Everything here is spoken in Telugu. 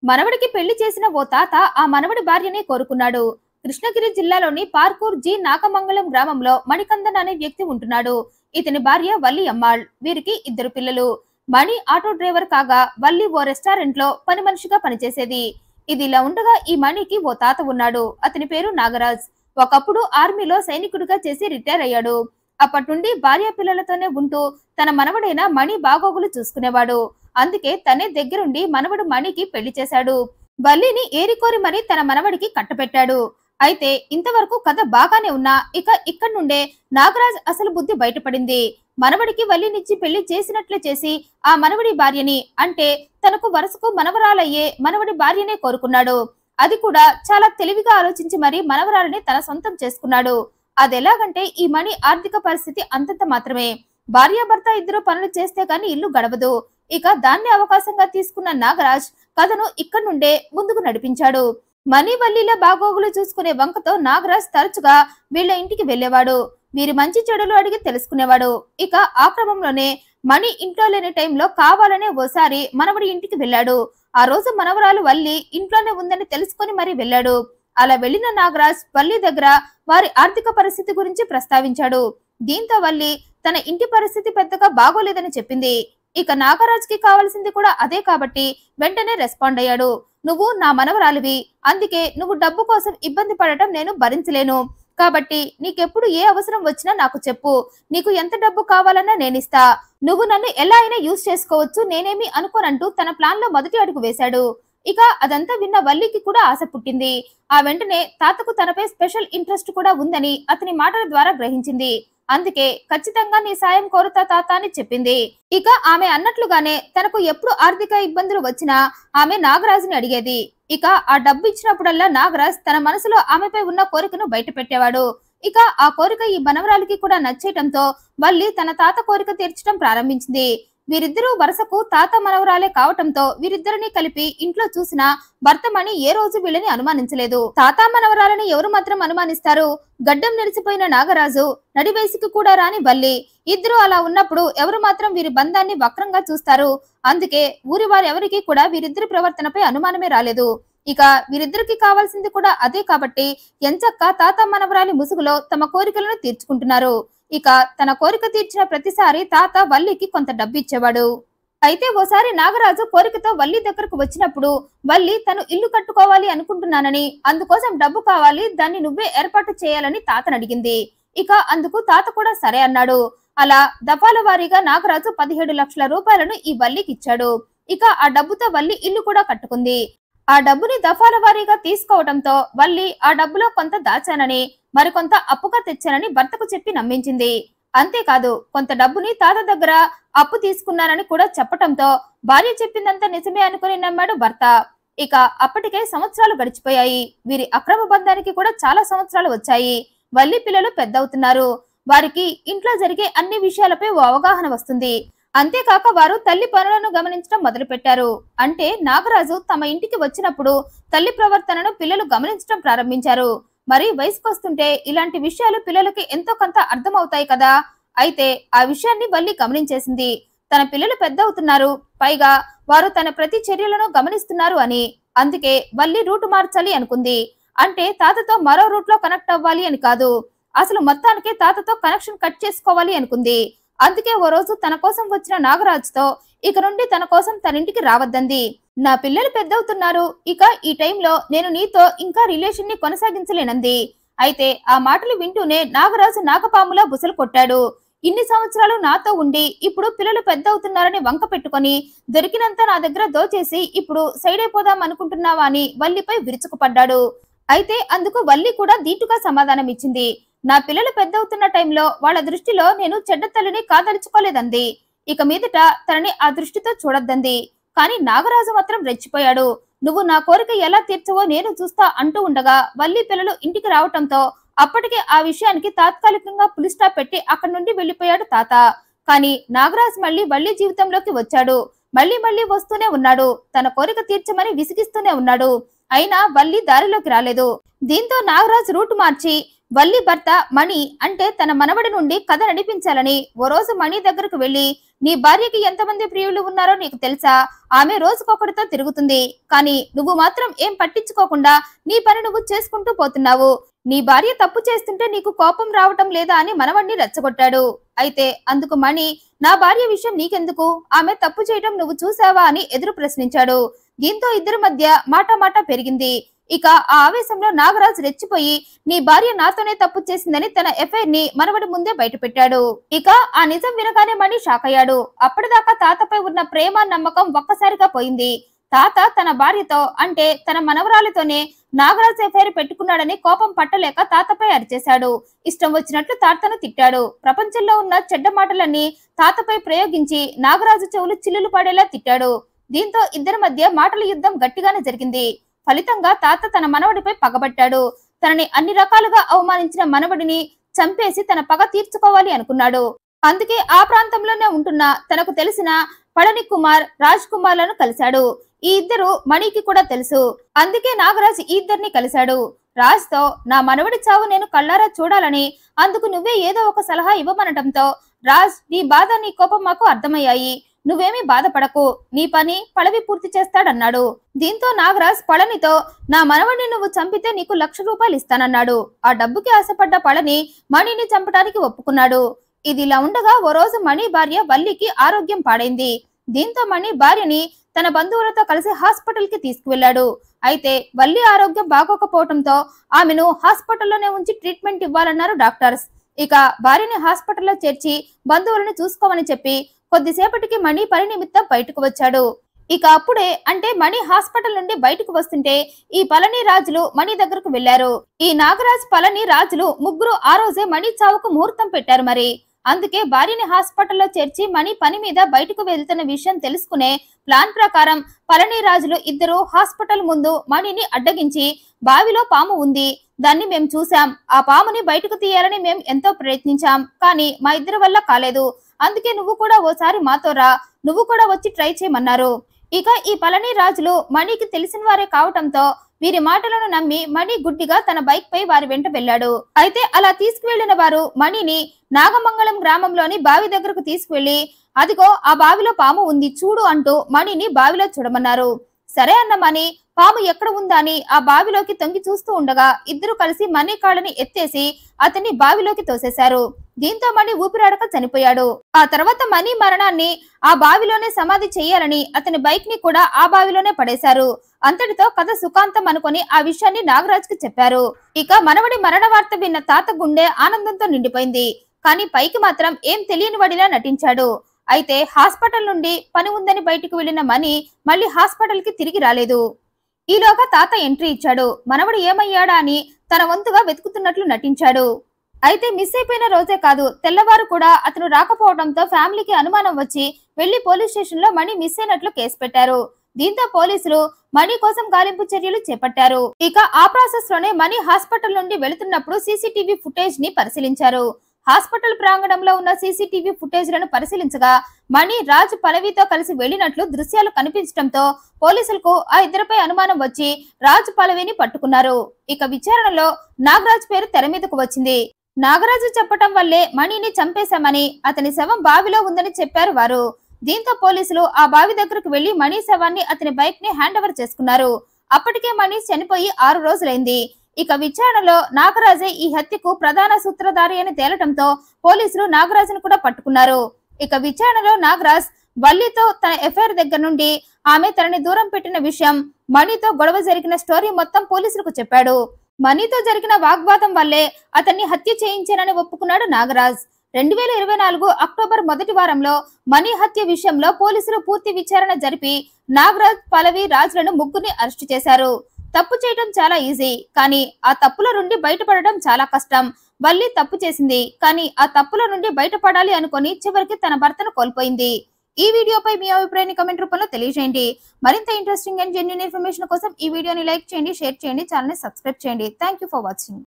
మనవడికి పెళ్లి చేసిన ఓ తాత ఆ మనవడి భార్యనే కోరుకున్నాడు కృష్ణగిరి జిల్లాలోని పార్కూర్ జి నాకమంగళం గ్రామంలో మణికందన్ అనే వ్యక్తి ఉంటున్నాడు ఇతని భార్య వల్లి అమ్మాళ్ వీరికి ఇద్దరు పిల్లలు మణి ఆటో డ్రైవర్ కాగా వల్లి ఓ రెస్టారెంట్ లో పని మనిషిగా పనిచేసేది ఇది ఇలా ఉండగా ఈ మణికి ఓ తాత ఉన్నాడు అతని పేరు నాగరాజ్ ఒకప్పుడు ఆర్మీలో సైనికుడిగా చేసి రిటైర్ అయ్యాడు అప్పటి నుండి భార్య పిల్లలతోనే ఉంటూ తన మనవడైన మణి బాగోగులు చూసుకునేవాడు అందుకే తనే దగ్గరుండి మనవడు మణికి పెళ్లి చేశాడు వల్లిని ఏరికోరి మరి తన మనవడికి కట్టపెట్టాడు అయితే ఇంతవరకు కథ బాగానే ఉన్నా ఇక ఇక్కడి నుండే నాగరాజ్ అసలు బుద్ధి బయటపడింది మనవడికి వల్లినిచ్చి పెళ్లి చేసినట్లే చేసి ఆ మనవడి భార్యని అంటే తనకు వరుసకు మనవరాలయ్యే మనవడి భార్యనే కోరుకున్నాడు అది కూడా చాలా తెలివిగా ఆలోచించి మరి మనవరాలని తన సొంతం చేసుకున్నాడు అదెలాగంటే ఈ మణి ఆర్థిక పరిస్థితి అంతంత మాత్రమే భార్యాభర్త ఇద్దరు పనులు చేస్తే గాని ఇల్లు గడవదు ఇక దాన్ని అవకాశంగా తీసుకున్న నాగరాజ్ కథను ఇక్కడి నుండే ముందుకు నడిపించాడు మణి వల్లీల బాగోగులు చూసుకునే వంకతో నాగరాజ్ తరచుగా వీళ్ళ ఇంటికి వెళ్లేవాడు వీరి మంచి చెడులు అడిగి తెలుసుకునేవాడు ఇక ఆ క్రమంలోనే మణి ఇంట్లో లేని టైంలో కావాలనే ఓసారి మనవడి ఇంటికి వెళ్ళాడు ఆ రోజు మనవరాలు వల్లి ఇంట్లోనే ఉందని తెలుసుకొని మరీ వెళ్ళాడు అలా వెళ్లిన నాగరాజ్ వల్లి దగ్గర వారి ఆర్థిక పరిస్థితి గురించి ప్రస్తావించాడు దీంతో వల్లి తన ఇంటి పరిస్థితి పెద్దగా బాగోలేదని చెప్పింది ఇక నాగరాజ్కి కావాల్సింది కూడా అదే కాబట్టి వెంటనే రెస్పాండ్ అయ్యాడు నువ్వు నా మనవరాలివి అందుకే నువ్వు డబ్బు కోసం ఇబ్బంది పడటం నేను భరించలేను కాబట్టి నీకెప్పుడు ఏ అవసరం వచ్చినా నాకు చెప్పు నీకు ఎంత డబ్బు కావాలన్నా నేనిస్తా నువ్వు నన్ను ఎలా అయినా యూజ్ చేసుకోవచ్చు నేనేమి అనుకోనంటూ తన ప్లాన్ లో మొదటి అడుగు వేశాడు ఇక అదంతా విన్న వల్లికి కూడా ఆశ పుట్టింది ఆ వెంటనే తాతకు తనపై స్పెషల్ ఇంట్రెస్ట్ కూడా ఉందని అతని మాటల ద్వారా గ్రహించింది అందుకే ఖచ్చితంగా నీ సాయం కోరుతా తాత అని చెప్పింది ఇక ఆమె అన్నట్లుగానే తనకు ఎప్పుడు ఆర్థిక ఇబ్బందులు వచ్చినా ఆమె నాగరాజుని అడిగేది ఇక ఆ డబ్బు ఇచ్చినప్పుడల్లా నాగరాజ్ తన మనసులో ఆమెపై ఉన్న కోరికను బయట పెట్టేవాడు ఇక ఆ కోరిక ఈ మనవరాలికి కూడా నచ్చేయటంతో వల్లి తన తాత కోరిక తీర్చడం ప్రారంభించింది వీరిద్దరూ వరుసకు తాత మనవరాలే కావటంతో వీరిద్దరిని కలిపి ఇంట్లో చూసిన భర్తమణి ఏ రోజు వీళ్ళని అనుమానించలేదు తాత మనవరాలని ఎవరు మాత్రం అనుమానిస్తారు గడ్డం నిలిచిపోయిన నాగరాజు నడివయసుకి కూడా రాని వల్లి ఇద్దరు అలా ఉన్నప్పుడు ఎవరు మాత్రం వీరి బంధాన్ని వక్రంగా చూస్తారు అందుకే ఊరి వారెవరికి కూడా వీరిద్దరి ప్రవర్తనపై అనుమానమే రాలేదు ఇక వీరిద్దరికి కావాల్సింది కూడా అదే కాబట్టి ఎంచక్క తాత మనవరాలి ముసుగులో తమ కోరికలను తీర్చుకుంటున్నారు ఇక తన కోరిక తీర్చిన ప్రతిసారి తాత వల్లికి కొంత డబ్బు ఇచ్చేవాడు అయితే ఓసారి నాగరాజు కోరికతో వల్లి దగ్గరకు వచ్చినప్పుడు వల్లి తను ఇల్లు కట్టుకోవాలి అనుకుంటున్నానని అందుకోసం డబ్బు కావాలి దాన్ని నువ్వే ఏర్పాటు చేయాలని తాతను అడిగింది ఇక అందుకు తాత కూడా సరే అన్నాడు అలా దఫాల వారీగా నాగరాజు పదిహేడు లక్షల రూపాయలను ఈ వల్లికి ఇచ్చాడు ఇక ఆ డబ్బుతో వల్లి ఇల్లు కూడా కట్టుకుంది ఆ డబ్బుని దఫాల వారీగా తీసుకోవడంతో వల్లి ఆ డబ్బులో కొంత దాచానని మరికొంత అప్పుగా తెచ్చానని భర్తకు చెప్పి నమ్మించింది అంతేకాదు కొంత డబ్బుని తాత దగ్గర అప్పు తీసుకున్నానని కూడా చెప్పటంతో భార్య చెప్పిందంతా నిజమే అనుకుని నమ్మాడు భర్త ఇక అప్పటికే సంవత్సరాలు గడిచిపోయాయి వీరి అక్రమ బంధానికి కూడా చాలా సంవత్సరాలు వచ్చాయి వల్లి పిల్లలు పెద్దవుతున్నారు వారికి ఇంట్లో జరిగే అన్ని విషయాలపై ఓ అవగాహన వస్తుంది అంతేకాక వారు తల్లి పనులను గమనించడం మొదలుపెట్టారు అంటే నాగరాజు తమ ఇంటికి వచ్చినప్పుడు తల్లి ప్రవర్తనను పిల్లలు గమనించడం ప్రారంభించారు మరి వయసుకొస్తుంటే ఇలాంటి విషయాలు పిల్లలకి ఎంతో కొంత అర్థమవుతాయి కదా అయితే ఆ విషయాన్ని వల్లి గమనించేసింది తన పిల్లలు పెద్ద అవుతున్నారు పైగా వారు తన ప్రతి చర్యలను గమనిస్తున్నారు అని అందుకే వల్లి రూటు మార్చాలి అనుకుంది అంటే తాతతో మరో రూట్ లో కనెక్ట్ అవ్వాలి అని కాదు అసలు మొత్తానికే తాతతో కనెక్షన్ కట్ చేసుకోవాలి అనుకుంది అందుకే ఓ రోజు తన కోసం వచ్చిన నాగరాజుతో ఇక నుండి తన కోసం తన ఇంటికి రావద్దంది నా పిల్లలు పెద్దవుతున్నారు ఇక ఈ టైంలో నేను నీతో ఇంకా రిలేషన్ ని కొనసాగించలేనంది అయితే ఆ మాటలు వింటూనే నాగరాజు నాగపాములా బుసలు కొట్టాడు ఇన్ని సంవత్సరాలు నాతో ఉండి ఇప్పుడు పిల్లలు పెద్ద అవుతున్నారని వంక పెట్టుకొని దొరికినంత నా దగ్గర దోచేసి ఇప్పుడు సైడ్ అయిపోదాం అనుకుంటున్నావా అని వల్లిపై విరుచుకుపడ్డాడు అయితే అందుకు వల్లి కూడా దీటుగా సమాధానం ఇచ్చింది నా పిల్లలు పెద్దవుతున్న టైంలో వాళ్ళ దృష్టిలో నేను చెడ్డ తల్లిని కాదలుచుకోలేదంది ఇక మీదట తనని ఆ దృష్టితో చూడొద్దంది కానీ నాగరాజు మాత్రం రెచ్చిపోయాడు నువ్వు నా కోరిక ఎలా తీర్చవో నేను చూస్తా అంటూ ఉండగా వల్లి పిల్లలు ఇంటికి రావటంతో అప్పటికే ఆ విషయానికి తాత్కాలికంగా పులి స్టాప్ పెట్టి అక్కడి నుండి వెళ్లిపోయాడు తాత కానీ నాగరాజ్ మళ్ళీ వల్లి జీవితంలోకి వచ్చాడు మళ్ళీ మళ్ళీ వస్తూనే ఉన్నాడు తన కోరిక తీర్చమని విసిగిస్తూనే ఉన్నాడు అయినా వల్లి దారిలోకి రాలేదు దీంతో నాగరాజ్ రూట్ మార్చి వల్లి భర్త మణి అంటే తన మనవడి నుండి కథ నడిపించాలని ఓ రోజు మణి దగ్గరకు వెళ్లి నీ భార్యకి ఎంతమంది ప్రియులు ఉన్నారో నీకు తెలుసా ఆమె రోజుకొకరితో తిరుగుతుంది కానీ నువ్వు మాత్రం ఏం పట్టించుకోకుండా నీ పని నువ్వు చేసుకుంటూ పోతున్నావు నీ భార్య తప్పు చేస్తుంటే నీకు కోపం రావటం లేదా అని మనవణ్ణి రెచ్చగొట్టాడు అయితే అందుకు మణి నా భార్య విషయం నీకెందుకు ఆమె తప్పు చేయటం నువ్వు చూసావా అని ఎదురు ప్రశ్నించాడు దీంతో ఇద్దరి మధ్య మాట మాట పెరిగింది ఇక ఆ ఆవేశంలో నాగరాజు రెచ్చిపోయి నీ భార్య నాతోనే తప్పు చేసిందని తన ఎఫ్ఐఆర్ ని మనవడి ముందే బయటపెట్టాడు ఇక ఆ నిజం వినగానే మణి షాక్ అయ్యాడు అప్పటిదాకా తాతపై ఉన్న ప్రేమ నమ్మకం ఒక్కసారిగా పోయింది తాత తన భార్యతో అంటే తన మనవరాలితోనే నాగరాజ్ ఎఫ్ఐఆర్ పెట్టుకున్నాడని కోపం పట్టలేక తాతపై అరిచేశాడు ఇష్టం వచ్చినట్లు తాతను తిట్టాడు ప్రపంచంలో ఉన్న చెడ్డ మాటలన్నీ తాతపై ప్రయోగించి నాగరాజు చెవులు చిల్లులు పడేలా తిట్టాడు దీంతో ఇద్దరి మధ్య మాటల యుద్ధం గట్టిగానే జరిగింది ఫలితంగా తాత తన మనవడిపై పగబట్టాడు తనని అన్ని రకాలుగా అవమానించిన మనవడిని చంపేసి తన పగ తీర్చుకోవాలి అనుకున్నాడు అందుకే ఆ ప్రాంతంలోనే ఉంటున్న తనకు తెలిసిన పళని కుమార్ రాజ్ కుమార్లను కలిశాడు ఈ ఇద్దరు మణికి కూడా తెలుసు అందుకే నాగరాజ్ ఈ ఇద్దరిని కలిశాడు రాజ్ తో నా మనవడి చావు నేను కళ్ళారా చూడాలని అందుకు నువ్వే ఏదో ఒక సలహా ఇవ్వమనటంతో రాజ్ నీ బాధ నీ కోపం మాకు అర్థమయ్యాయి నువ్వేమీ బాధపడకు నీ పని పళవి పూర్తి చేస్తాడన్నాడు దీంతో నాగరాజ్ పళనితో నా మనవడిని నువ్వు చంపితే నీకు లక్ష రూపాయలు ఇస్తానన్నాడు ఆ డబ్బుకి ఆశపడ్డ పళని మణిని చంపడానికి ఒప్పుకున్నాడు ఇది ఇలా ఉండగా ఓ రోజు మణి భార్య వల్లికి ఆరోగ్యం పాడైంది దీంతో మణి భార్యని తన బంధువులతో కలిసి హాస్పిటల్ కి తీసుకువెళ్లాడు అయితే వల్లి ఆరోగ్యం బాగోకపోవడంతో ఆమెను హాస్పిటల్లోనే ఉంచి ట్రీట్మెంట్ ఇవ్వాలన్నారు డాక్టర్స్ ఇక భార్యని హాస్పిటల్లో చేర్చి బంధువులను చూసుకోమని చెప్పి కొద్దిసేపటికి మణి పని నిమిత్తం బయటకు వచ్చాడు ఇక అప్పుడే అంటే మణి హాస్పిటల్ నుండి బయటకు వస్తుంటే ఈ పళని రాజులు మణి దగ్గరకు వెళ్లారు ఈ నాగరాజ్ పళని రాజులు ముగ్గురు ఆ రోజే మణి చావుకు ముహూర్తం పెట్టారు మరి అందుకే భార్యని హాస్పిటల్లో చేర్చి మణి పని మీద బయటకు వెళ్తున్న విషయం తెలుసుకునే ప్లాన్ ప్రకారం పళని రాజులు ఇద్దరు హాస్పిటల్ ముందు మణిని అడ్డగించి బావిలో పాము ఉంది దాన్ని మేము చూసాం ఆ పాముని బయటకు తీయాలని మేము ఎంతో ప్రయత్నించాం కానీ మా ఇద్దరి వల్ల కాలేదు అందుకే నువ్వు కూడా ఓసారి మాతో రా నువ్వు కూడా వచ్చి ట్రై చేయమన్నారు ఇక ఈ పళని రాజులు మణికి తెలిసిన వారే కావటంతో వీరి మాటలను నమ్మి మణి గుడ్డిగా తన బైక్ పై వారి వెంట వెళ్ళాడు అయితే అలా తీసుకువెళ్లిన వారు మణిని నాగమంగళం గ్రామంలోని బావి దగ్గరకు తీసుకువెళ్లి అదిగో ఆ బావిలో పాము ఉంది చూడు అంటూ మణిని బావిలో చూడమన్నారు సరే అన్న మణి పాము ఎక్కడ ఉందా అని ఆ బావిలోకి తొంగి చూస్తూ ఉండగా ఇద్దరు కలిసి మణి కాళ్ళని ఎత్తేసి అతన్ని బావిలోకి తోసేశారు దీంతో మణి ఊపిరాడక చనిపోయాడు ఆ తర్వాత మణి మరణాన్ని ఆ బావిలోనే సమాధి చేయాలని అతని బైక్ ని కూడా ఆ బావిలోనే పడేశారు అంతటితో కథ సుఖాంతం అనుకొని ఆ విషయాన్ని నాగరాజ్ కి చెప్పారు ఇక మనవడి మరణ వార్త విన్న తాత గుండె ఆనందంతో నిండిపోయింది కానీ పైకి మాత్రం ఏం తెలియని వాడిలా నటించాడు అయితే హాస్పిటల్ నుండి పని ఉందని బయటకు వెళ్లిన మణి మళ్ళీ హాస్పిటల్ కి తిరిగి రాలేదు ఈలోగా తాత ఎంట్రీ ఇచ్చాడు మనవడు ఏమయ్యాడా అని తన వంతుగా వెతుకుతున్నట్లు నటించాడు అయితే మిస్ అయిపోయిన రోజే కాదు తెల్లవారు కూడా అతను రాకపోవడంతో ఫ్యామిలీకి అనుమానం వచ్చి వెళ్లి పోలీస్ స్టేషన్ లో మణి మిస్ అయినట్లు కేసు పెట్టారు దీంతో పోలీసులు మణి కోసం గాలింపు చర్యలు చేపట్టారు ఇక ఆ ప్రాసెస్ లోనే మణి హాస్పిటల్ నుండి వెళుతున్నప్పుడు సీసీటీవీ ఫుటేజ్ ని పరిశీలించారు హాస్పిటల్ ప్రాంగణంలో ఉన్న సీసీటీవీ ఫుటేజ్ లను పరిశీలించగా మణి రాజ్ పలవితో కలిసి వెళ్లినట్లు దృశ్యాలు కనిపించడంతో పోలీసులకు ఆ ఇద్దరిపై అనుమానం వచ్చి రాజ్ పలవిని పట్టుకున్నారు ఇక విచారణలో నాగరాజ్ పేరు తెర మీదకు వచ్చింది నాగరాజు చెప్పటం వల్లే మణిని చంపేశామని అతని శవం బావిలో ఉందని చెప్పారు వారు దీంతో పోలీసులు ఆ బావి దగ్గరకు వెళ్లి మణి శవాన్ని అతని బైక్ ని హ్యాండ్ ఓవర్ చేసుకున్నారు అప్పటికే మణి చనిపోయి ఆరు రోజులైంది ఇక విచారణలో నాగరాజే ఈ హత్యకు ప్రధాన సూత్రధారి అని తేలటంతో పోలీసులు నాగరాజును కూడా పట్టుకున్నారు ఇక విచారణలో నాగరాజ్ వల్లితో తన ఎఫ్ఐఆర్ దగ్గర నుండి ఆమె తనని దూరం పెట్టిన విషయం మణితో గొడవ జరిగిన స్టోరీ మొత్తం పోలీసులకు చెప్పాడు మణితో జరిగిన వాగ్వాదం వల్లే అతన్ని హత్య చేయించానని ఒప్పుకున్నాడు నాగరాజ్ రెండు వేల ఇరవై నాలుగు అక్టోబర్ మొదటి వారంలో మణి హత్య విషయంలో పోలీసులు పూర్తి విచారణ జరిపి నాగరాజ్ పలవి రాజులను ముగ్గురిని అరెస్టు చేశారు తప్పు చేయడం చాలా ఈజీ కానీ ఆ తప్పుల నుండి బయటపడడం చాలా కష్టం వల్లి తప్పు చేసింది కానీ ఆ తప్పుల నుండి బయటపడాలి అనుకొని చివరికి తన భర్తను కోల్పోయింది ఈ వీడియోపై మీ అభిప్రాయాన్ని కమెంట్ రూపంలో తెలియజేయండి మరింత ఇంట్రెస్టింగ్ అండ్ జెన్యున్ ఇన్ఫర్మేషన్ కోసం ఈ వీడియోని లైక్ చేయండి షేర్ చేయండి ఛానల్ సబ్స్క్రైబ్ చేయండి థ్యాంక్ యూ ఫర్ వాచింగ్